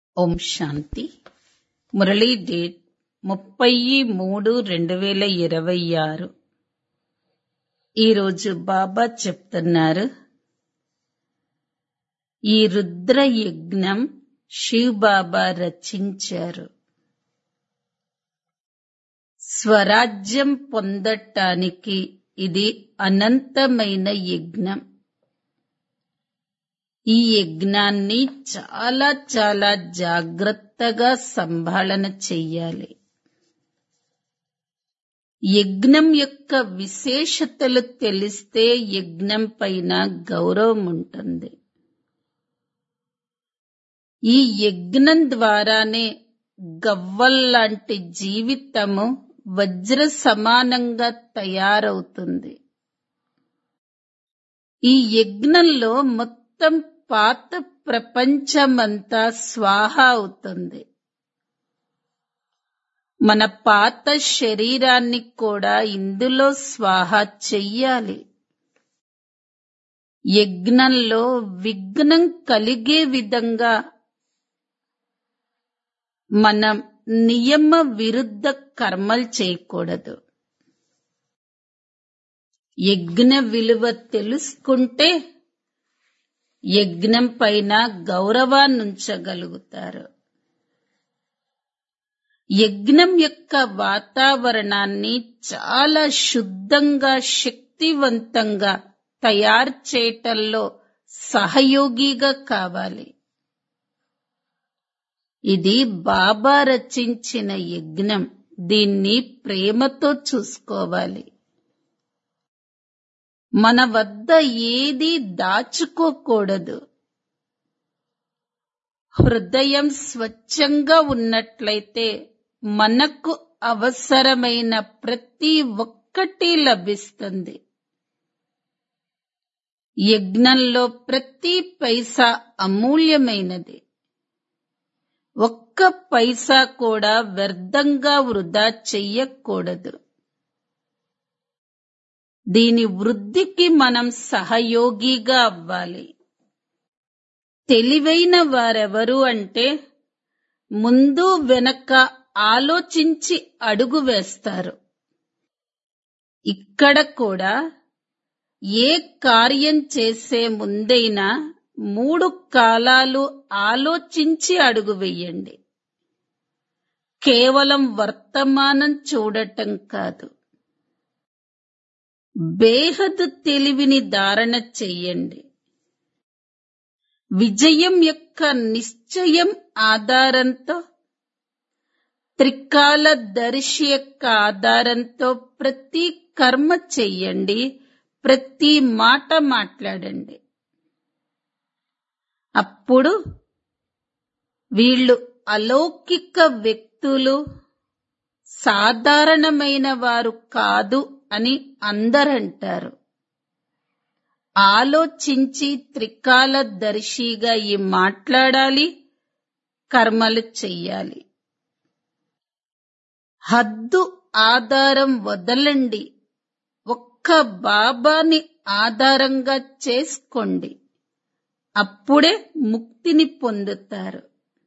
ఓం శాంతి Murali date ముప్పై మూడు రెండు వేల ఇరవై ఆరు ఈరోజు బాబా చెప్తున్నారు ఈ రుద్ర యజ్ఞం శివ్ బాబా రచించారు స్వరాజ్యం పొందటానికి ఇది అనంతమైన యజ్ఞం ఈ యజ్ఞాన్ని చాలా చాలా జాగ్రత్తగా సంభాళన చెయ్యాలి యజ్ఞం యొక్క విశేషతలు తెలిస్తే యజ్ఞం పైన గౌరవం ఉంటుంది ఈ యజ్ఞం ద్వారానే గవ్వల్లాంటి జీవితము వజ్ర సమానంగా తయారవుతుంది ఈ యజ్ఞంలో మొత్తం పాత ప్రపంచమంతా స్వాహ అవుతుంది మన పాత శరీరాన్ని కూడా ఇందులో స్వాహ చెయ్యాలి యజ్ఞంలో విఘ్నం కలిగే విధంగా మనం నియమ విరుద్ధ కర్మలు చేయకూడదు యజ్ఞ విలువ తెలుసుకుంటే యజ్ఞం పైన గౌరవాన్నుంచగలుగుతారు యజ్ఞం యొక్క వాతావరణాన్ని చాలా శుద్ధంగా శక్తివంతంగా తయారు చేయటంలో సహయోగిగా కావాలి ఇది బాబా రచించిన యజ్ఞం దీన్ని ప్రేమతో చూసుకోవాలి మన వద్ద ఏది దాచుకోకూడదు హృదయం స్వచ్ఛంగా ఉన్నట్లయితే మనకు అవసరమైన ప్రతి ఒక్కటి లభిస్తుంది యజ్ఞంలో ప్రతి పైసా అమూల్యమైనది ఒక్క పైసా కూడా వ్యర్థంగా వృధా చెయ్యకూడదు దీని వృద్ధికి మనం సహయోగిగా అవ్వాలి తెలివైన వారెవరు అంటే ముందు వెనక ఆలోచించి అడుగు వేస్తారు ఇక్కడ కూడా ఏ కార్యం చేసే ముందైనా మూడు కాలాలు ఆలోచించి అడుగు వెయ్యండి కేవలం వర్తమానం చూడటం కాదు బేహద్ తెలివిని ధారణ చెయ్యండి విజయం యొక్క నిశ్చయం ఆధారంతో త్రికాల దర్శి యొక్క ఆధారంతో ప్రతి కర్మ చెయ్యండి ప్రతి మాట మాట్లాడండి అప్పుడు వీళ్ళు అలౌకిక వ్యక్తులు సాధారణమైన వారు కాదు అని అందరంటారు ఆలోచించి త్రికాల దర్శిగా ఈ మాట్లాడాలి కర్మలు చెయ్యాలి హద్దు ఆధారం వదలండి ఒక్క బాబాని ఆధారంగా చేసుకోండి అప్పుడే ముక్తిని పొందుతారు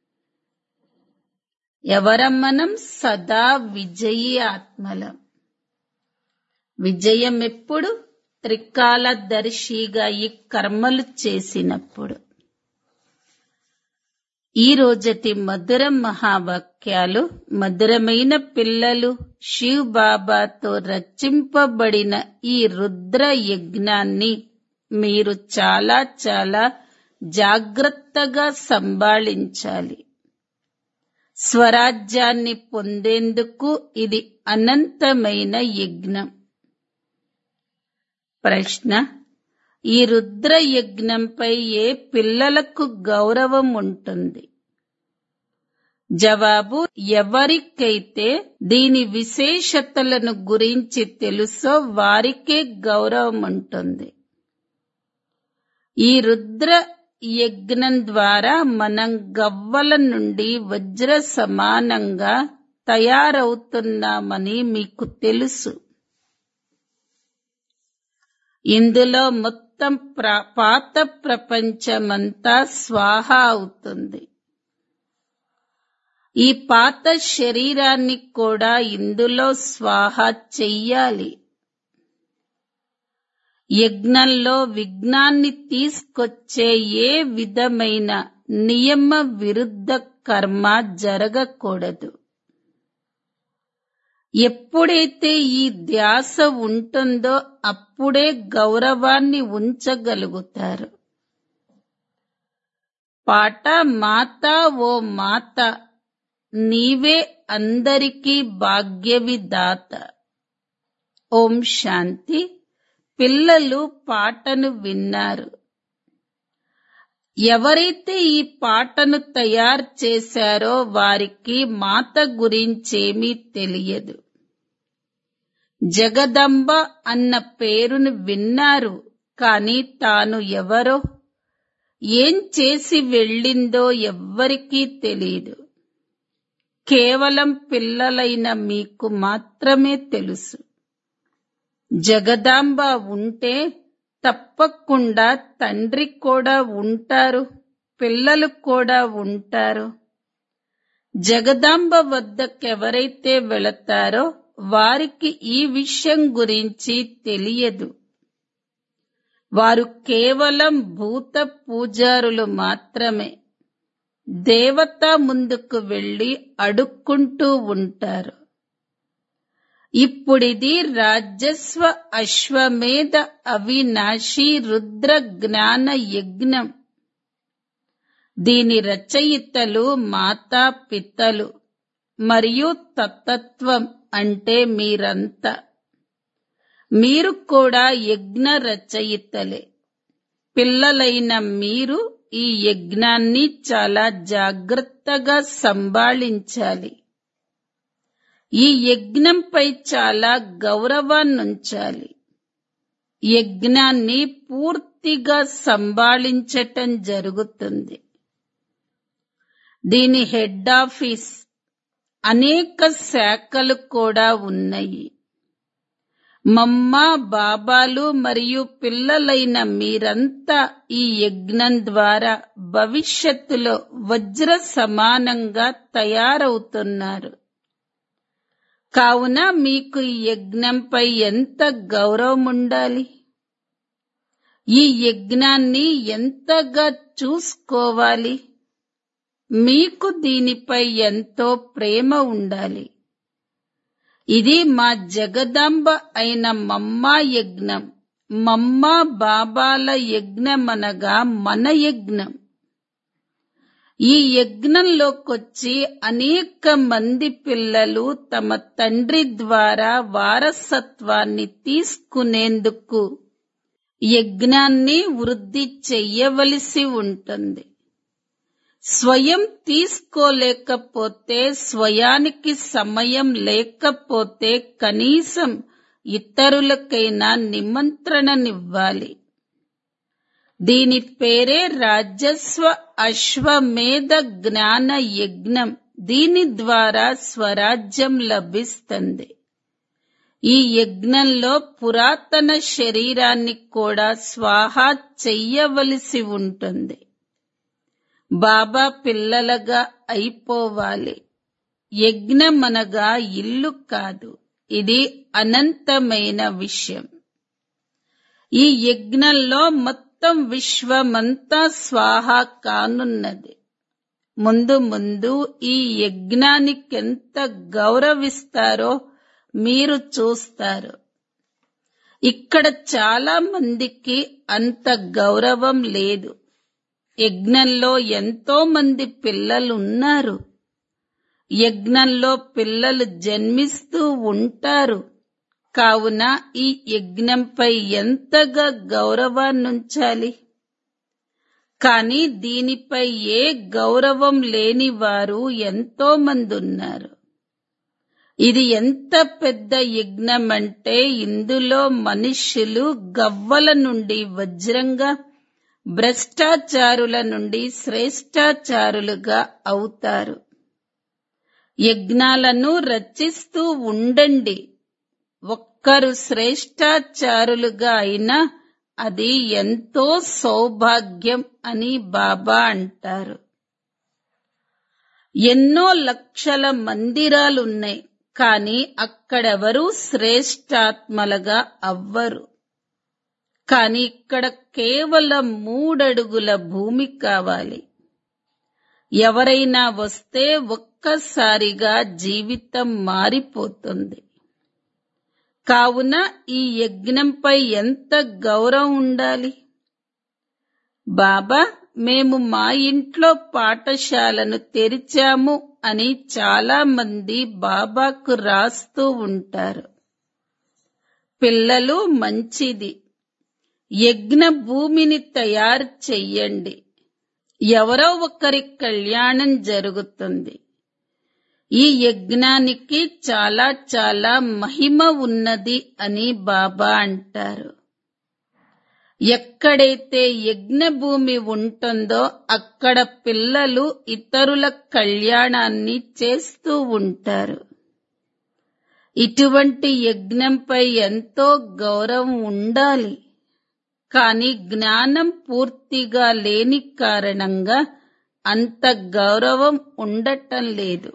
ఎవరం మనం సదా విజయీ ఆత్మలం విజయం ఎప్పుడు త్రికాల దర్శిగా ఈ కర్మలు చేసినప్పుడు ఈ రోజటి మధుర మహావాక్యాలు మధురమైన పిల్లలు శివ్ బాబాతో రచింపబడిన ఈ రుద్ర యజ్ఞాన్ని మీరు చాలా చాలా జాగ్రత్తగా సంభాళించాలి స్వరాజ్యాన్ని పొందేందుకు ఇది అనంతమైన యజ్ఞం ప్రశ్న ఈ రుద్ర యజ్ఞంపై ఏ పిల్లలకు గౌరవం ఉంటుంది జవాబు ఎవరికైతే దీని విశేషతలను గురించి తెలుసో వారికే గౌరవం ఉంటుంది ఈ రుద్ర యజ్ఞం ద్వారా మనం గవ్వల నుండి వజ్ర సమానంగా తయారవుతున్నామని మీకు తెలుసు ఇందులో మొత్తం ప్ర- పాత ప్రపంచమంతా స్వాహ అవుతుంది ఈ పాత శరీరాన్ని కూడా ఇందులో స్వాహ చెయ్యాలి యజ్ఞంలో విఘ్నాన్ని తీసుకొచ్చే ఏ విధమైన నియమ విరుద్ధ కర్మ జరగకూడదు ఎప్పుడైతే ఈ ధ్యాస ఉంటుందో అప్పుడే గౌరవాన్ని ఉంచగలుగుతారు పాట మాత ఓ మాత నీవే అందరికీ భాగ్యవిదాత ఓం శాంతి పిల్లలు పాటను విన్నారు ఎవరైతే ఈ పాటను తయారు చేశారో వారికి మాత గురించేమీ తెలియదు జగదంబ అన్న పేరును విన్నారు కాని తాను ఎవరో ఏం చేసి వెళ్ళిందో ఎవ్వరికీ తెలియదు కేవలం పిల్లలైన మీకు మాత్రమే తెలుసు జగదాంబ ఉంటే తప్పకుండా తండ్రి కూడా ఉంటారు పిల్లలు కూడా ఉంటారు జగదాంబ వద్దకెవరైతే వెళతారో వారికి ఈ విషయం గురించి తెలియదు వారు కేవలం భూత పూజారులు మాత్రమే దేవత ముందుకు వెళ్లి అడుక్కుంటూ ఉంటారు ఇప్పుడిది రాజస్వ అశ్వమేధ అవినాశి రుద్ర జ్ఞాన యజ్ఞం దీని రచయితలు మాతా పితలు మరియు తత్తత్వం అంటే మీరంతా మీరు కూడా యజ్ఞ రచయితలే పిల్లలైన మీరు ఈ యజ్ఞాన్ని చాలా జాగ్రత్తగా సంభాళించాలి ఈ యజ్ఞంపై చాలా గౌరవాన్నుంచాలి యజ్ఞాన్ని పూర్తిగా సంభాళించటం జరుగుతుంది దీని హెడ్ ఆఫీస్ అనేక శాఖలు కూడా ఉన్నాయి మమ్మ బాబాలు మరియు పిల్లలైన మీరంతా ఈ యజ్ఞం ద్వారా భవిష్యత్తులో వజ్ర సమానంగా తయారవుతున్నారు కావున మీకు ఈ యజ్ఞంపై ఎంత గౌరవం ఉండాలి ఈ యజ్ఞాన్ని ఎంతగా చూసుకోవాలి మీకు దీనిపై ఎంతో ప్రేమ ఉండాలి ఇది మా జగదాంబ అయిన మమ్మా యజ్ఞం మమ్మా బాబాల యజ్ఞమనగా మన యజ్ఞం ఈ యజ్ఞంలోకొచ్చి అనేక మంది పిల్లలు తమ తండ్రి ద్వారా వారసత్వాన్ని తీసుకునేందుకు యజ్ఞాన్ని వృద్ధి చెయ్యవలసి ఉంటుంది స్వయం తీసుకోలేకపోతే స్వయానికి సమయం లేకపోతే కనీసం ఇతరులకైనా నిమంత్రణనివ్వాలి దీని పేరే రాజస్వ అశ్వమేధ జ్ఞాన యజ్ఞం దీని ద్వారా స్వరాజ్యం లభిస్తుంది ఈ యజ్ఞంలో పురాతన శరీరాన్ని కూడా స్వాహా చెయ్యవలసి ఉంటుంది బాబా పిల్లలుగా అయిపోవాలి యజ్ఞమనగా ఇల్లు కాదు ఇది అనంతమైన విషయం ఈ యజ్ఞంలో మొత్తం విశ్వమంతా స్వాహ కానున్నది ముందు ముందు ఈ యజ్ఞానికెంత గౌరవిస్తారో మీరు చూస్తారు ఇక్కడ చాలా మందికి అంత గౌరవం లేదు యజ్ఞంలో ఎంతో మంది పిల్లలు ఉన్నారు యజ్ఞంలో పిల్లలు జన్మిస్తూ ఉంటారు కావున ఈ యజ్ఞంపై ఎంతగా గౌరవాన్నుంచాలి కానీ దీనిపై ఏ గౌరవం లేని వారు ఎంతో మంది ఉన్నారు ఇది ఎంత పెద్ద యజ్ఞం అంటే ఇందులో మనుష్యులు గవ్వల నుండి వజ్రంగా భ్రష్టాచారుల నుండి శ్రేష్టాచారులుగా అవుతారు యజ్ఞాలను రచిస్తూ ఉండండి ఒక్కరు శ్రేష్టాచారులుగా అయినా అది ఎంతో సౌభాగ్యం అని బాబా అంటారు ఎన్నో లక్షల మందిరాలున్నాయి కానీ అక్కడెవరూ శ్రేష్టాత్మలుగా అవ్వరు కాని ఇక్కడ కేవలం మూడడుగుల భూమి కావాలి ఎవరైనా వస్తే ఒక్కసారిగా జీవితం మారిపోతుంది కావున ఈ యజ్ఞంపై ఎంత గౌరవం ఉండాలి బాబా మేము మా ఇంట్లో పాఠశాలను తెరిచాము అని చాలా మంది బాబాకు రాస్తూ ఉంటారు పిల్లలు మంచిది యజ్ఞ భూమిని తయారు చెయ్యండి ఎవరో ఒకరి కళ్యాణం జరుగుతుంది ఈ యజ్ఞానికి చాలా చాలా మహిమ ఉన్నది అని బాబా అంటారు ఎక్కడైతే యజ్ఞ భూమి ఉంటుందో అక్కడ పిల్లలు ఇతరుల కళ్యాణాన్ని చేస్తూ ఉంటారు ఇటువంటి యజ్ఞంపై ఎంతో గౌరవం ఉండాలి కానీ జ్ఞానం పూర్తిగా లేని కారణంగా అంత గౌరవం ఉండటం లేదు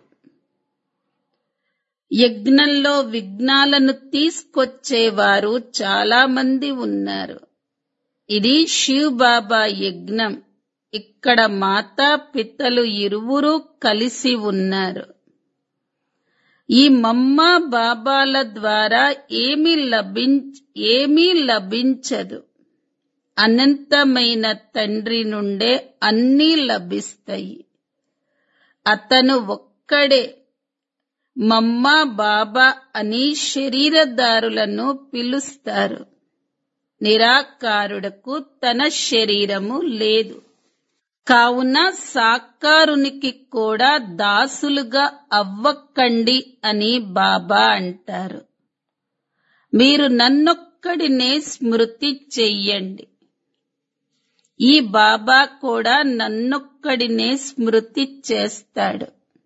యజ్ఞంలో విఘ్నాలను తీసుకొచ్చేవారు చాలా మంది ఉన్నారు ఇది శివ్ బాబా యజ్ఞం ఇక్కడ మాతా పితలు ఇరువురు కలిసి ఉన్నారు ఈ మమ్మ బాబాల ద్వారా ఏమీ లభించ ఏమీ లభించదు అనంతమైన తండ్రి నుండే అన్నీ లభిస్తాయి అతను ఒక్కడే మమ్మ బాబా అని శరీరదారులను పిలుస్తారు నిరాకారుడకు తన శరీరము లేదు కావున సాకారునికి కూడా దాసులుగా అవ్వకండి అని బాబా అంటారు మీరు నన్నొక్కడినే స్మృతి చెయ్యండి ఈ బాబా కూడా నన్నొక్కడినే స్మృతి చేస్తాడు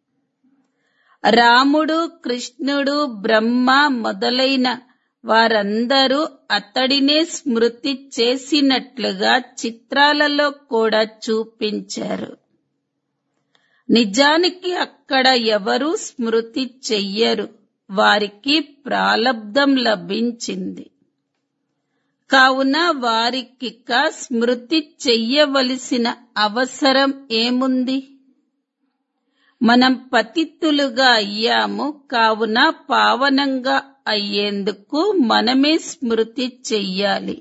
రాముడు కృష్ణుడు బ్రహ్మ మొదలైన వారందరూ అతడినే స్మృతి చేసినట్లుగా చిత్రాలలో కూడా చూపించారు నిజానికి అక్కడ ఎవరూ స్మృతి చెయ్యరు వారికి ప్రాలబ్ధం లభించింది కావున వారికిక స్మృతి చెయ్యవలసిన అవసరం ఏముంది మనం పతిత్తులుగా అయ్యాము కావున పావనంగా అయ్యేందుకు మనమే స్మృతి చెయ్యాలి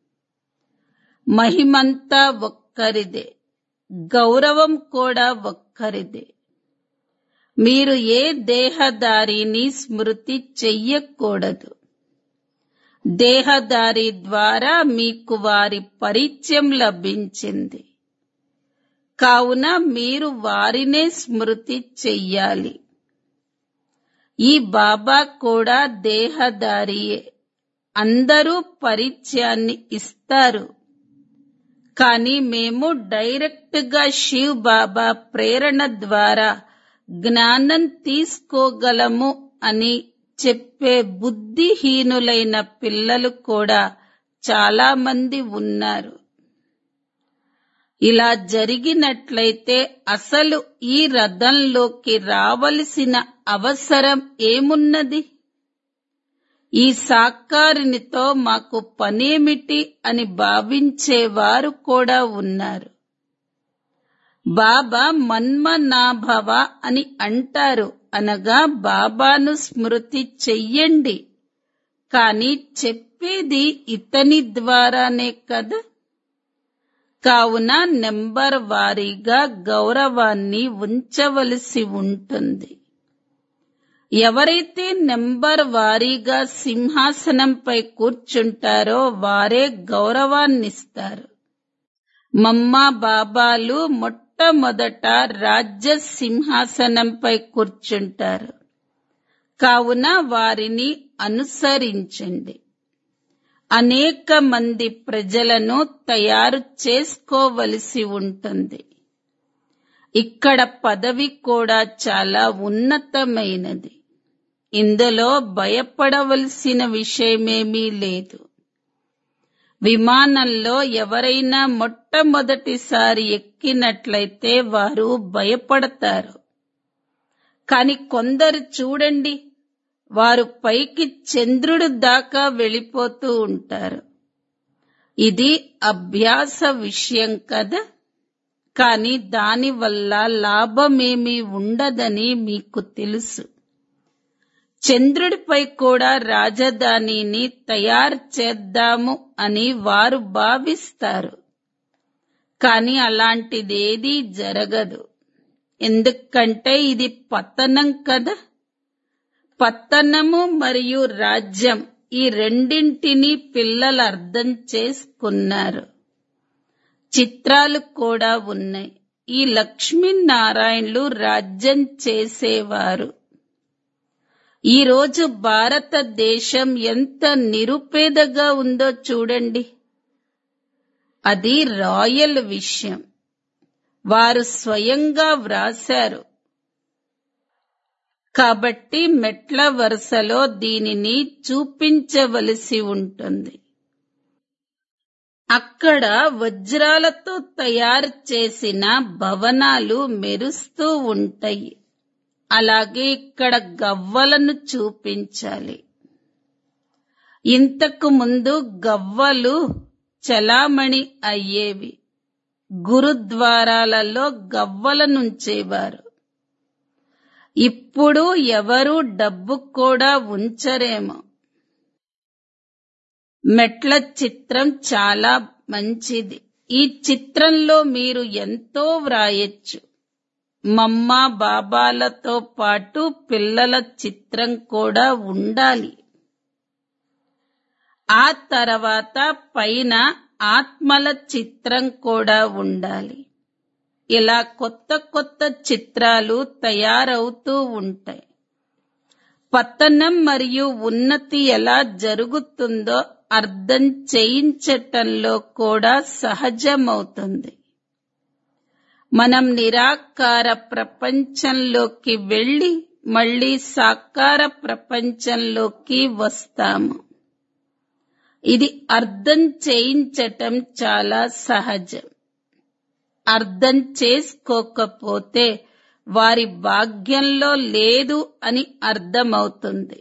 మహిమంతా ఒక్కరిదే గౌరవం కూడా ఒక్కరిదే మీరు ఏ దేహదారిని స్మృతి చెయ్యకూడదు దేహదారి ద్వారా మీకు వారి పరిచయం లభించింది కావున మీరు వారినే స్మృతి చెయ్యాలి ఈ బాబా కూడా దేహదారియే అందరూ పరిచయాన్ని ఇస్తారు కానీ మేము డైరెక్ట్ గా శివ్ బాబా ప్రేరణ ద్వారా జ్ఞానం తీసుకోగలము అని చెప్పే బుద్ధిహీనులైన పిల్లలు కూడా చాలా మంది ఉన్నారు ఇలా జరిగినట్లయితే అసలు ఈ రథంలోకి రావలసిన అవసరం ఏమున్నది ఈ సాకారునితో మాకు పనేమిటి అని భావించేవారు కూడా ఉన్నారు బాబా మన్మనాభవ అని అంటారు అనగా బాబాను స్మృతి చెయ్యండి కాని చెప్పేది ఇతని ద్వారానే కదా కావున నెంబర్ వారీగా గౌరవాన్ని ఉంచవలసి ఉంటుంది ఎవరైతే నెంబర్ వారీగా సింహాసనంపై కూర్చుంటారో వారే గౌరవాన్నిస్తారు మమ్మ బాబాలు మొట్టమొదట రాజ్య సింహాసనంపై కూర్చుంటారు కావున వారిని అనుసరించండి అనేక మంది ప్రజలను తయారు చేసుకోవలసి ఉంటుంది ఇక్కడ పదవి కూడా చాలా ఉన్నతమైనది ఇందులో భయపడవలసిన విషయమేమీ లేదు విమానంలో ఎవరైనా మొట్టమొదటిసారి ఎక్కినట్లయితే వారు భయపడతారు కాని కొందరు చూడండి వారు పైకి చంద్రుడు దాకా వెళ్ళిపోతూ ఉంటారు ఇది అభ్యాస విషయం కదా కాని దానివల్ల లాభమేమీ ఉండదని మీకు తెలుసు చంద్రుడిపై కూడా రాజధానిని తయారు చేద్దాము అని వారు భావిస్తారు కాని అలాంటిదేదీ జరగదు ఎందుకంటే ఇది పతనం కదా పతనము మరియు రాజ్యం ఈ రెండింటినీ పిల్లలు అర్థం చేసుకున్నారు చిత్రాలు కూడా ఉన్నాయి ఈ లక్ష్మీనారాయణులు రాజ్యం చేసేవారు ఈ రోజు భారతదేశం ఎంత నిరుపేదగా ఉందో చూడండి అది రాయల్ విషయం వారు స్వయంగా వ్రాశారు కాబట్టి మెట్ల వరుసలో దీనిని చూపించవలసి ఉంటుంది అక్కడ వజ్రాలతో తయారు చేసిన భవనాలు మెరుస్తూ ఉంటాయి అలాగే ఇక్కడ గవ్వలను చూపించాలి ఇంతకు ముందు గవ్వలు చలామణి అయ్యేవి గురుద్వారాలలో గవ్వలనుంచేవారు ఇప్పుడు ఎవరు డబ్బు కూడా ఉంచరేమో మెట్ల చిత్రం చాలా మంచిది ఈ చిత్రంలో మీరు ఎంతో వ్రాయొచ్చు మమ్మ బాబాలతో పాటు పిల్లల చిత్రం కూడా ఉండాలి ఆ తర్వాత పైన ఆత్మల చిత్రం కూడా ఉండాలి ఇలా కొత్త కొత్త చిత్రాలు తయారవుతూ ఉంటాయి పతనం మరియు ఉన్నతి ఎలా జరుగుతుందో అర్థం చేయించటంలో కూడా సహజమవుతుంది మనం నిరాకార ప్రపంచంలోకి వెళ్ళి మళ్ళీ సాకార ప్రపంచంలోకి వస్తాము ఇది అర్థం చేయించటం చాలా సహజం అర్థం చేసుకోకపోతే వారి భాగ్యంలో లేదు అని అర్థమవుతుంది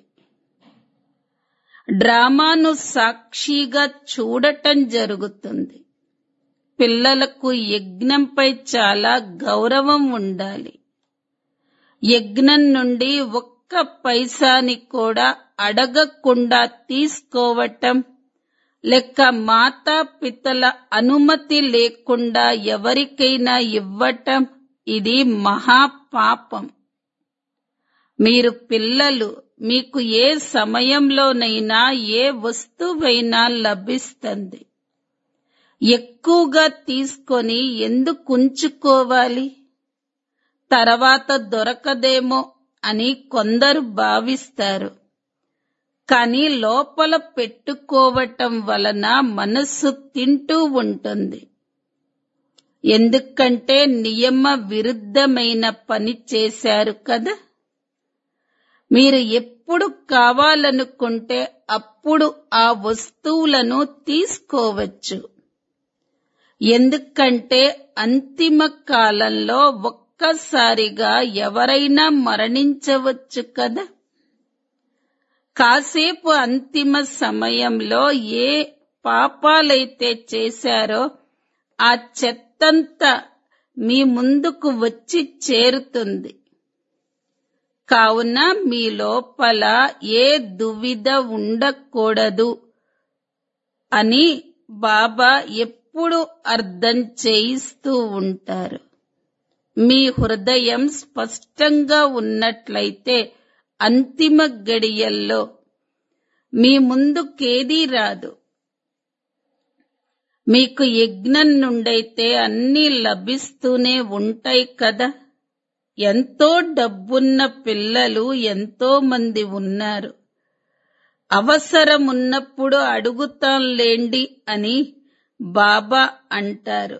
డ్రామాను సాక్షిగా చూడటం జరుగుతుంది పిల్లలకు యజ్ఞంపై చాలా గౌరవం ఉండాలి యజ్ఞం నుండి ఒక్క పైసాని కూడా అడగకుండా తీసుకోవటం లెక్క మాతా పితల అనుమతి లేకుండా ఎవరికైనా ఇవ్వటం ఇది మహాపాపం మీరు పిల్లలు మీకు ఏ సమయంలోనైనా ఏ వస్తువైనా లభిస్తుంది ఎక్కువగా తీసుకొని ఎందుకుంచుకోవాలి తర్వాత దొరకదేమో అని కొందరు భావిస్తారు కానీ లోపల పెట్టుకోవటం వలన మనస్సు తింటూ ఉంటుంది ఎందుకంటే నియమ విరుద్ధమైన పని చేశారు కదా మీరు ఎప్పుడు కావాలనుకుంటే అప్పుడు ఆ వస్తువులను తీసుకోవచ్చు ఎందుకంటే అంతిమ కాలంలో ఒక్కసారిగా ఎవరైనా మరణించవచ్చు కదా కాసేపు అంతిమ సమయంలో ఏ పాపాలైతే చేశారో ఆ చెత్తంతా మీ ముందుకు వచ్చి చేరుతుంది కావున మీ లోపల ఏ దువిధ ఉండకూడదు అని బాబా ఎప్పుడు అర్థం చేయిస్తూ ఉంటారు మీ హృదయం స్పష్టంగా ఉన్నట్లయితే అంతిమ గడియల్లో మీ ముందుకేదీ రాదు మీకు యజ్ఞం నుండైతే అన్నీ లభిస్తూనే ఉంటాయి కదా ఎంతో డబ్బున్న పిల్లలు ఎంతో మంది ఉన్నారు అవసరమున్నప్పుడు అడుగుతాంలేండి అని బాబా అంటారు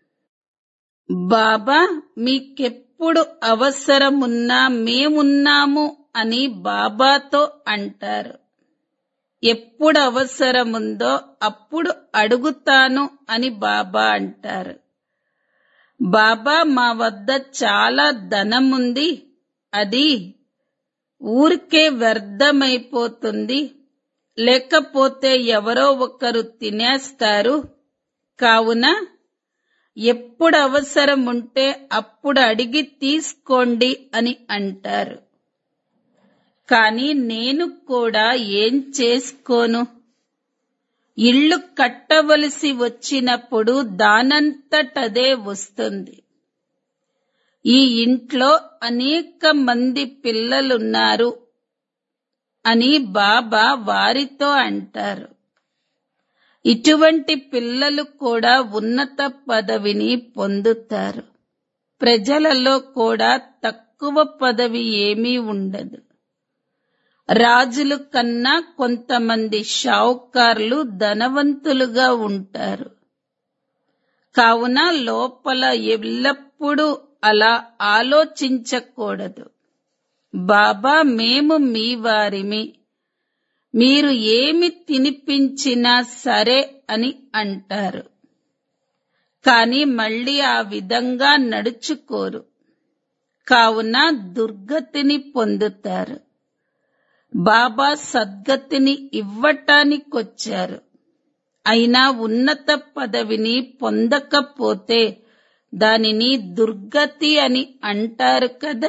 బాబా మీకెప్పుడు అవసరమున్నా మేమున్నాము అని బాబాతో అంటారు ఎప్పుడు అవసరముందో అప్పుడు అడుగుతాను అని బాబా అంటారు బాబా మా వద్ద చాలా ధనముంది అది ఊరికే వ్యర్థమైపోతుంది లేకపోతే ఎవరో ఒకరు తినేస్తారు కావున ఎప్పుడు అవసరం ఉంటే అప్పుడు అడిగి తీసుకోండి అని అంటారు కానీ నేను కూడా ఏం చేసుకోను ఇల్లు కట్టవలసి వచ్చినప్పుడు దానంతటదే వస్తుంది ఈ ఇంట్లో అనేక మంది పిల్లలున్నారు అని బాబా వారితో అంటారు ఇటువంటి పిల్లలు కూడా ఉన్నత పదవిని పొందుతారు ప్రజలలో కూడా తక్కువ పదవి ఏమీ ఉండదు రాజులు కన్నా కొంతమంది షావుకార్లు ధనవంతులుగా ఉంటారు కావున లోపల ఎల్లప్పుడూ అలా ఆలోచించకూడదు బాబా మేము మీ వారిమి మీరు ఏమి తినిపించినా సరే అని అంటారు కాని మళ్ళీ ఆ విధంగా నడుచుకోరు కావున దుర్గతిని పొందుతారు బాబా సద్గతిని ఇవ్వటానికొచ్చారు అయినా ఉన్నత పదవిని పొందకపోతే దానిని దుర్గతి అని అంటారు కదా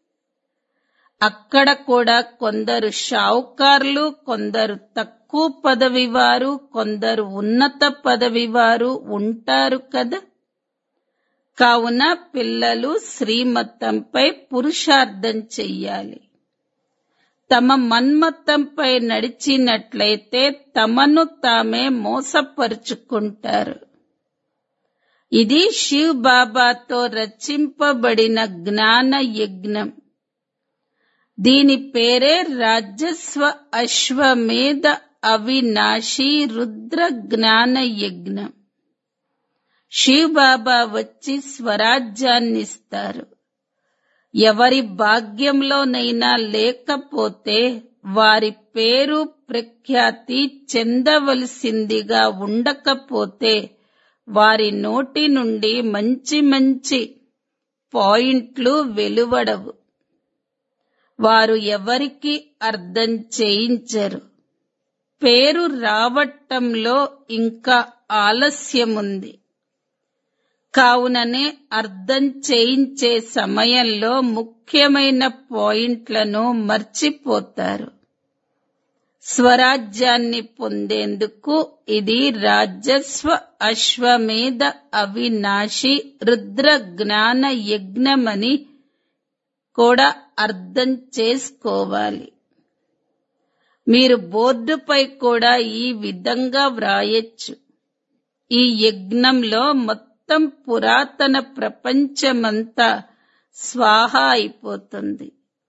అక్కడ కూడా కొందరు షావుకార్లు కొందరు తక్కువ పదవి వారు కొందరు ఉన్నత పదవి వారు ఉంటారు కదా కావున పిల్లలు శ్రీమతంపై పురుషార్థం చెయ్యాలి తమ మన్మత్తంపై నడిచినట్లయితే తమను తామే మోసపరుచుకుంటారు ఇది శివ్ బాబాతో రచింపబడిన జ్ఞాన యజ్ఞం దీని పేరే రాజస్వ అశ్వమేధ అవినాశి రుద్ర జ్ఞాన యజ్ఞం శివ్ బాబా వచ్చి స్వరాజ్యాన్నిస్తారు ఎవరి భాగ్యంలోనైనా లేకపోతే వారి పేరు ప్రఖ్యాతి చెందవలసిందిగా ఉండకపోతే వారి నోటి నుండి మంచి మంచి పాయింట్లు వెలువడవు వారు ఎవరికి అర్థం చేయించరు పేరు రావటంలో ఇంకా ఆలస్యముంది కావుననే అర్థం చేయించే సమయంలో ముఖ్యమైన పాయింట్లను మర్చిపోతారు స్వరాజ్యాన్ని పొందేందుకు ఇది రాజస్వ అశ్వమేధ అవినాశి రుద్ర జ్ఞాన యజ్ఞమని కూడా అర్థం చేసుకోవాలి మీరు బోర్డుపై కూడా ఈ విధంగా వ్రాయొచ్చు ఈ యజ్ఞంలో మొత్తం పురాతన ప్రపంచమంతా స్వాహ అయిపోతుంది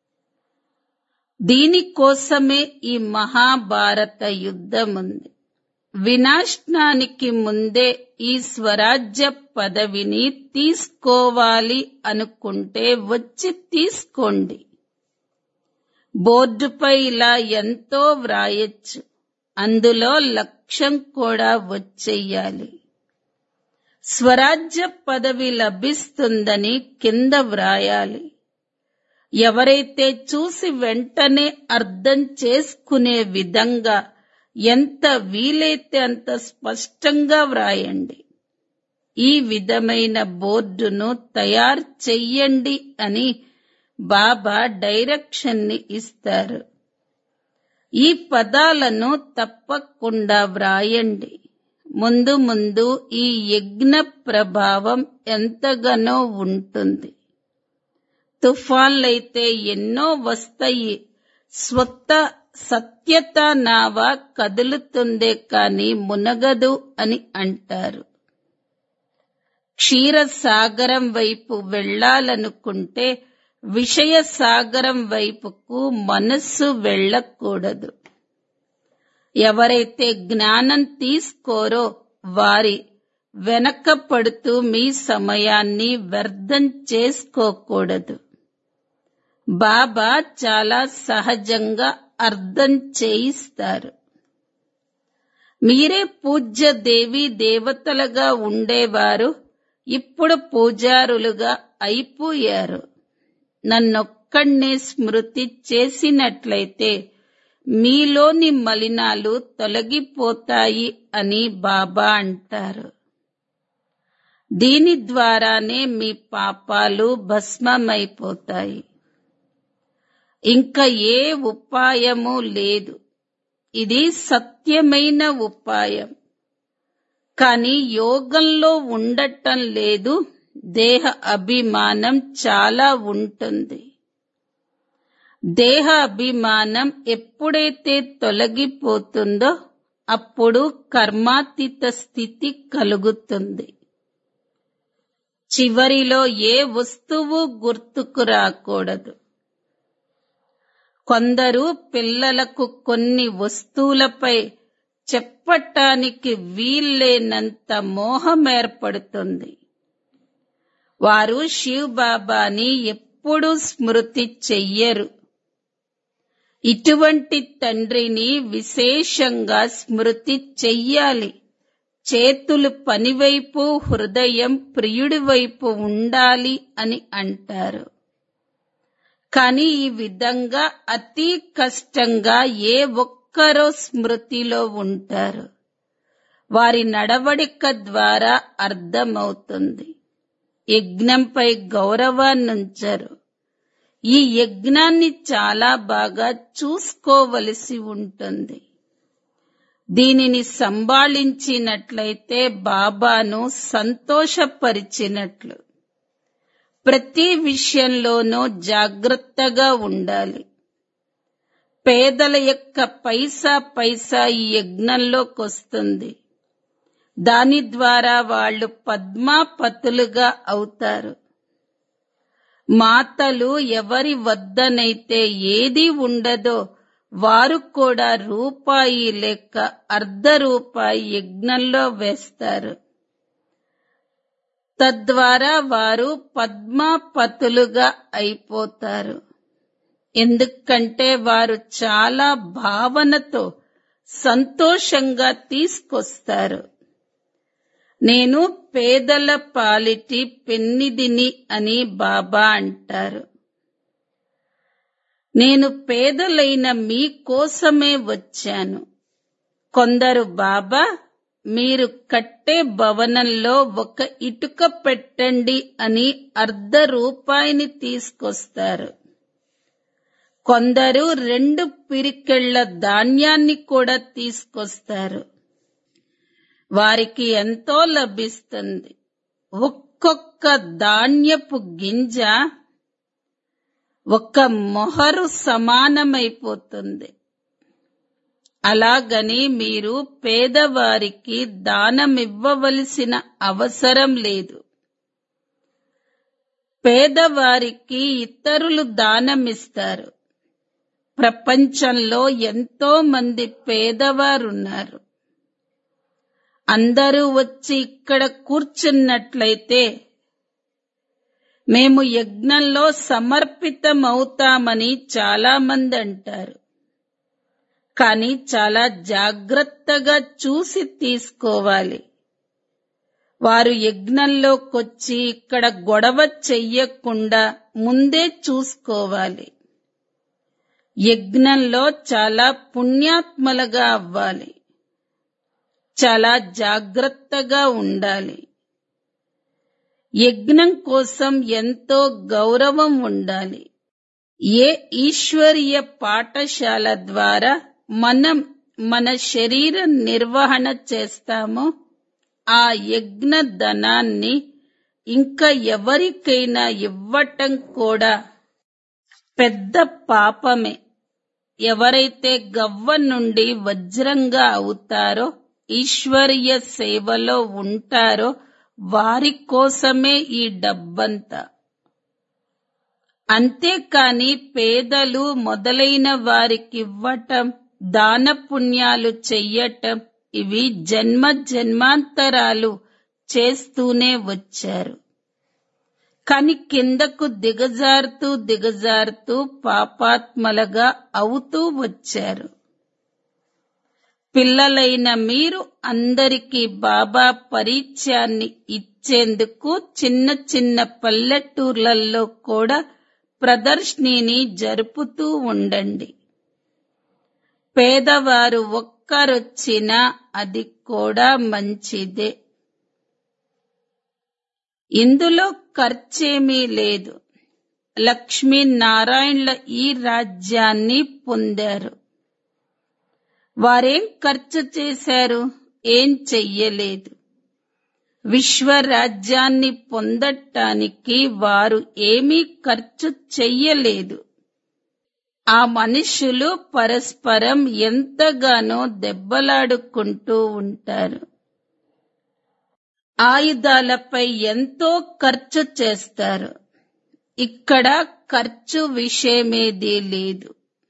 దీనికోసమే ఈ మహాభారత యుద్ధం ఉంది వినాశనానికి ముందే ఈ స్వరాజ్య పదవిని తీసుకోవాలి అనుకుంటే వచ్చి తీసుకోండి బోర్డుపై ఇలా ఎంతో వ్రాయొచ్చు అందులో లక్ష్యం కూడా వచ్చేయాలి స్వరాజ్య పదవి లభిస్తుందని కింద వ్రాయాలి ఎవరైతే చూసి వెంటనే అర్థం చేసుకునే విధంగా ఎంత వీలైతే అంత స్పష్టంగా వ్రాయండి ఈ విధమైన బోర్డును తయారు చెయ్యండి అని బాబా డైరెక్షన్ ని ఇస్తారు ఈ పదాలను తప్పకుండా వ్రాయండి ముందు ముందు ఈ యజ్ఞ ప్రభావం ఎంతగానో ఉంటుంది తుఫాన్లైతే ఎన్నో వస్తాయి స్వత్త సత్యత నావ కదులుతుందే కాని మునగదు అని అంటారు క్షీర సాగరం వైపు వెళ్లాలనుకుంటే విషయ సాగరం వైపుకు మనస్సు వెళ్ళకూడదు ఎవరైతే జ్ఞానం తీసుకోరో వారి వెనక పడుతూ మీ సమయాన్ని వ్యర్థం చేసుకోకూడదు బాబా చాలా సహజంగా అర్థం చేయిస్తారు మీరే పూజ్య దేవి దేవతలుగా ఉండేవారు ఇప్పుడు పూజారులుగా అయిపోయారు నన్నొక్కసారి అక్కడనే స్మృతి చేసినట్లయితే మీలోని మలినాలు తొలగిపోతాయి అని బాబా అంటారు దీని ద్వారానే మీ పాపాలు భస్మమైపోతాయి ఇంకా ఏ ఉపాయము లేదు ఇది సత్యమైన ఉపాయం కానీ యోగంలో ఉండటం లేదు దేహ అభిమానం చాలా ఉంటుంది దేహ అభిమానం ఎప్పుడైతే తొలగిపోతుందో అప్పుడు కర్మాతీత స్థితి కలుగుతుంది చివరిలో ఏ వస్తువు గుర్తుకు రాకూడదు కొందరు పిల్లలకు కొన్ని వస్తువులపై చెప్పటానికి వీల్లేనంత మోహం ఏర్పడుతుంది వారు శివ్ బాబాని ఎప్పుడూ స్మృతి చెయ్యరు ఇటువంటి తండ్రిని విశేషంగా స్మృతి చెయ్యాలి చేతులు పనివైపు హృదయం ప్రియుడి వైపు ఉండాలి అని అంటారు కానీ ఈ విధంగా అతి కష్టంగా ఏ ఒక్కరో స్మృతిలో ఉంటారు వారి నడవడిక ద్వారా అర్థమవుతుంది యజ్ఞంపై గౌరవాన్నుంచరు ఈ యజ్ఞాన్ని చాలా బాగా చూసుకోవలసి ఉంటుంది దీనిని సంభాళించినట్లయితే బాబాను సంతోషపరిచినట్లు ప్రతి విషయంలోనూ జాగ్రత్తగా ఉండాలి పేదల యొక్క పైసా పైసా ఈ యజ్ఞంలోకొస్తుంది దాని ద్వారా వాళ్ళు పద్మాపతులుగా అవుతారు మాతలు ఎవరి వద్దనైతే ఏది ఉండదో వారు కూడా రూపాయి లెక్క అర్ధ రూపాయి యజ్ఞంలో వేస్తారు తద్వారా వారు పద్మాపతులుగా అయిపోతారు ఎందుకంటే వారు చాలా భావనతో సంతోషంగా తీసుకొస్తారు నేను పేదల పాలిటి పెన్నిదిని అని బాబా అంటారు నేను పేదలైన మీ కోసమే వచ్చాను కొందరు బాబా మీరు కట్టే భవనంలో ఒక ఇటుక పెట్టండి అని అర్ధ రూపాయిని తీసుకొస్తారు కొందరు రెండు పిరికెళ్ల ధాన్యాన్ని కూడా తీసుకొస్తారు వారికి ఎంతో లభిస్తుంది ఒక్కొక్క ధాన్యపు గింజ ఒక మొహరు సమానమైపోతుంది అలాగని మీరు పేదవారికి దానమివ్వవలసిన అవసరం లేదు పేదవారికి ఇతరులు దానమిస్తారు ప్రపంచంలో ఎంతో మంది పేదవారున్నారు అందరూ వచ్చి ఇక్కడ కూర్చున్నట్లయితే మేము యజ్ఞంలో సమర్పితమవుతామని చాలా మంది అంటారు కానీ చాలా జాగ్రత్తగా చూసి తీసుకోవాలి వారు యజ్ఞంలోకొచ్చి ఇక్కడ గొడవ చెయ్యకుండా ముందే చూసుకోవాలి యజ్ఞంలో చాలా పుణ్యాత్మలుగా అవ్వాలి చాలా జాగ్రత్తగా ఉండాలి యజ్ఞం కోసం ఎంతో గౌరవం ఉండాలి ఏ ఈశ్వరీయ పాఠశాల ద్వారా మనం మన శరీర నిర్వహణ చేస్తామో ఆ యజ్ఞ ధనాన్ని ఇంకా ఎవరికైనా ఇవ్వటం కూడా పెద్ద పాపమే ఎవరైతే గవ్వ నుండి వజ్రంగా అవుతారో ఈశ్వరీయ సేవలో ఉంటారో వారి కోసమే ఈ డబ్బంతా అంతేకాని పేదలు మొదలైన వారికి ఇవ్వటం దాన పుణ్యాలు చెయ్యటం ఇవి జన్మ జన్మాంతరాలు చేస్తూనే వచ్చారు కాని కిందకు దిగజారుతూ దిగజారుతూ పాపాత్మలుగా అవుతూ వచ్చారు పిల్లలైన మీరు అందరికీ బాబా పరిచయాన్ని ఇచ్చేందుకు చిన్న చిన్న పల్లెటూర్లలో కూడా ప్రదర్శినిని జరుపుతూ ఉండండి పేదవారు ఒక్కరొచ్చినా అది కూడా మంచిదే ఇందులో ఖర్చేమీ లేదు లక్ష్మీనారాయణుల ఈ రాజ్యాన్ని పొందారు వారేం ఖర్చు చేశారు ఏం చెయ్యలేదు విశ్వరాజ్యాన్ని పొందటానికి వారు ఏమీ ఖర్చు చెయ్యలేదు ఆ మనుషులు పరస్పరం ఎంతగానో దెబ్బలాడుకుంటూ ఉంటారు ఆయుధాలపై ఎంతో ఖర్చు చేస్తారు ఇక్కడ ఖర్చు విషయమేదీ లేదు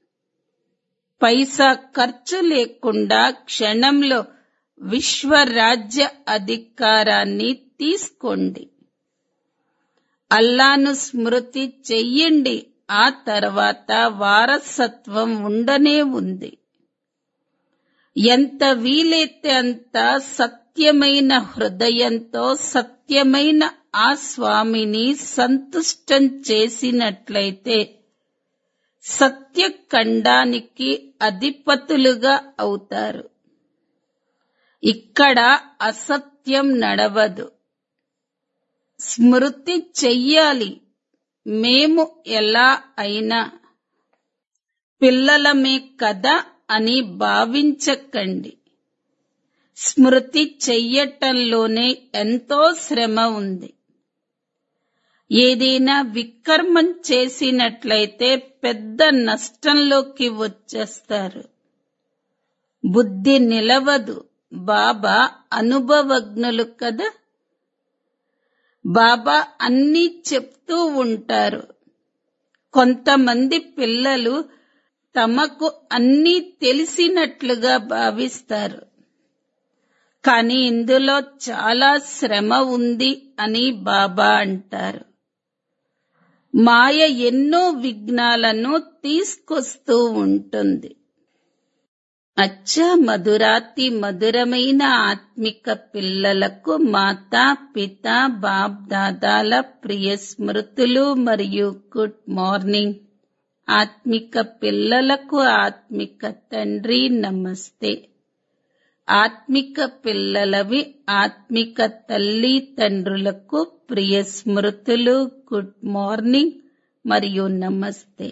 పైసా ఖర్చు లేకుండా క్షణంలో విశ్వరాజ్య అధికారాన్ని తీసుకోండి అల్లాను స్మృతి చెయ్యండి ఆ తర్వాత వారసత్వం ఉండనే ఉంది ఎంత వీలైతే అంత సత్యమైన హృదయంతో సత్యమైన ఆ స్వామిని సంతుష్టం చేసినట్లయితే సత్యఖండానికి అధిపతులుగా అవుతారు ఇక్కడ అసత్యం నడవదు స్మృతి చెయ్యాలి మేము ఎలా అయినా పిల్లలమే కదా అని భావించకండి స్మృతి చెయ్యటంలోనే ఎంతో శ్రమ ఉంది ఏదైనా వికర్మం చేసినట్లయితే పెద్ద నష్టంలోకి వచ్చేస్తారు బుద్ధి నిలవదు బాబా అనుభవజ్ఞులు కదా బాబా అన్నీ చెప్తూ ఉంటారు కొంతమంది పిల్లలు తమకు అన్నీ తెలిసినట్లుగా భావిస్తారు కానీ ఇందులో చాలా శ్రమ ఉంది అని బాబా అంటారు మాయ ఎన్నో విఘ్నాలను తీసుకొస్తూ ఉంటుంది అచ్చా మధురాతి మధురమైన ఆత్మిక పిల్లలకు మాతా పిత బాప్ దాదాల ప్రియ స్మృతులు మరియు గుడ్ మార్నింగ్ ఆత్మిక పిల్లలకు ఆత్మిక తండ్రి నమస్తే ఆత్మిక పిల్లలవి ఆత్మిక తల్లి తండ్రులకు ప్రియ స్మృతులు గుడ్ మార్నింగ్ మరియు నమస్తే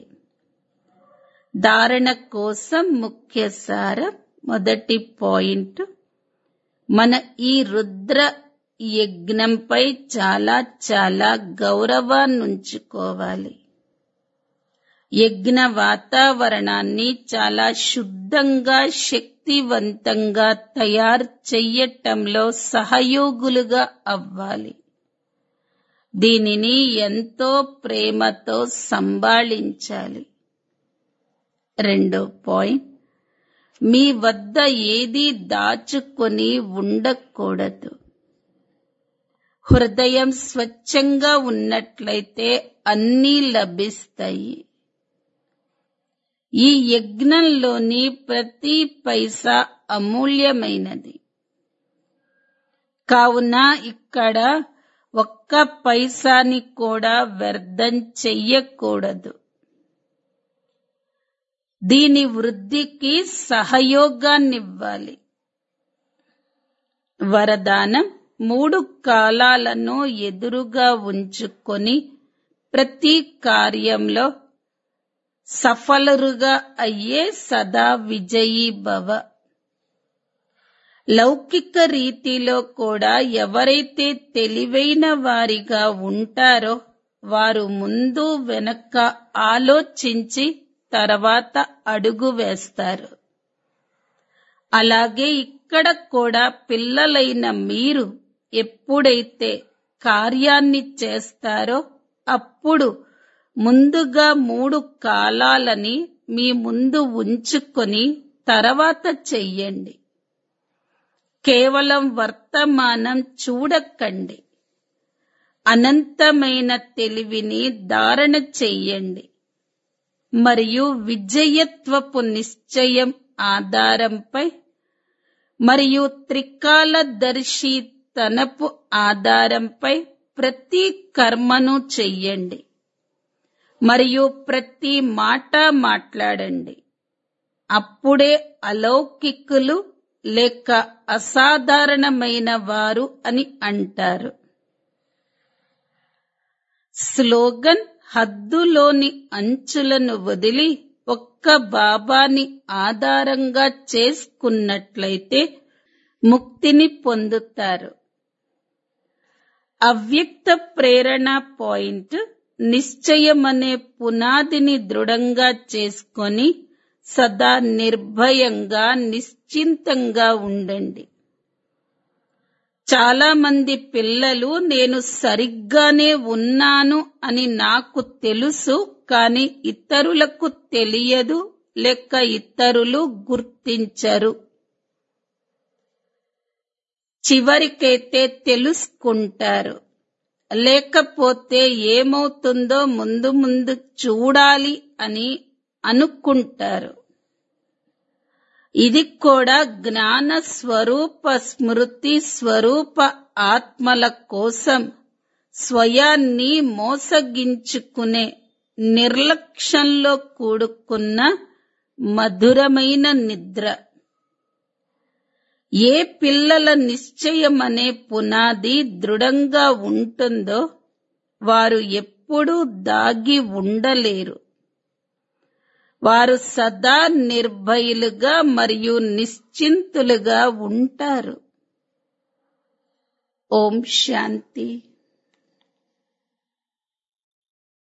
ధారణ కోసం ముఖ్య సారం మొదటి పాయింట్ మన ఈ రుద్ర యజ్ఞంపై చాలా చాలా గౌరవాన్నుంచుకోవాలి యజ్ఞ వాతావరణాన్ని చాలా శుద్ధంగా శక్తివంతంగా తయారు చెయ్యటంలో సహయోగులుగా అవ్వాలి దీనిని ఎంతో ప్రేమతో సంభాళించాలి రెండో పాయింట్ మీ వద్ద ఏది దాచుకొని ఉండకూడదు హృదయం స్వచ్ఛంగా ఉన్నట్లయితే అన్నీ లభిస్తాయి ఈ యజ్ఞంలోని ప్రతి పైసా అమూల్యమైనది కావున ఇక్కడ ఒక్క పైసాని కూడా వ్యర్థం చెయ్యకూడదు దీని వృద్ధికి సహయోగాన్నివ్వాలి వరదానం మూడు కాలాలను ఎదురుగా ఉంచుకొని ప్రతి కార్యంలో సఫలురుగా అయ్యే సదా విజయీ భవ లౌకిక రీతిలో కూడా ఎవరైతే తెలివైన వారిగా ఉంటారో వారు ముందు వెనక ఆలోచించి తర్వాత అడుగు వేస్తారు అలాగే ఇక్కడ కూడా పిల్లలైన మీరు ఎప్పుడైతే కార్యాన్ని చేస్తారో అప్పుడు ముందుగా మూడు కాలాలని మీ ముందు ఉంచుకొని తర్వాత చెయ్యండి కేవలం వర్తమానం చూడకండి అనంతమైన తెలివిని ధారణ చెయ్యండి మరియు విజయత్వపు నిశ్చయం ఆధారంపై మరియు త్రికాలదర్శి తనపు ఆధారంపై ప్రతి కర్మను చెయ్యండి మరియు ప్రతి మాట మాట్లాడండి అప్పుడే అలౌకికులు లేక అసాధారణమైన వారు అని అంటారు స్లోగన్ హద్దులోని అంచులను వదిలి ఒక్క బాబాని ఆధారంగా చేసుకున్నట్లయితే ముక్తిని పొందుతారు అవ్యక్త ప్రేరణ పాయింట్ నిశ్చయమనే పునాదిని దృఢంగా చేసుకొని సదా నిర్భయంగా నిశ్చింతంగా ఉండండి చాలా మంది పిల్లలు నేను సరిగ్గానే ఉన్నాను అని నాకు తెలుసు కానీ ఇతరులకు తెలియదు లేక ఇతరులు గుర్తించరు చివరికైతే తెలుసుకుంటారు లేకపోతే ఏమవుతుందో ముందు ముందు చూడాలి అని అనుకుంటారు ఇది కూడా జ్ఞాన స్వరూప స్మృతి స్వరూప ఆత్మల కోసం స్వయాన్ని మోసగించుకునే నిర్లక్ష్యంలో కూడుకున్న మధురమైన నిద్ర ఏ పిల్లల నిశ్చయం అనే పునాది దృఢంగా ఉంటుందో వారు ఎప్పుడూ దాగి ఉండలేరు వారు సదా నిర్భయులుగా మరియు నిశ్చింతులుగా ఉంటారు ఓం శాంతి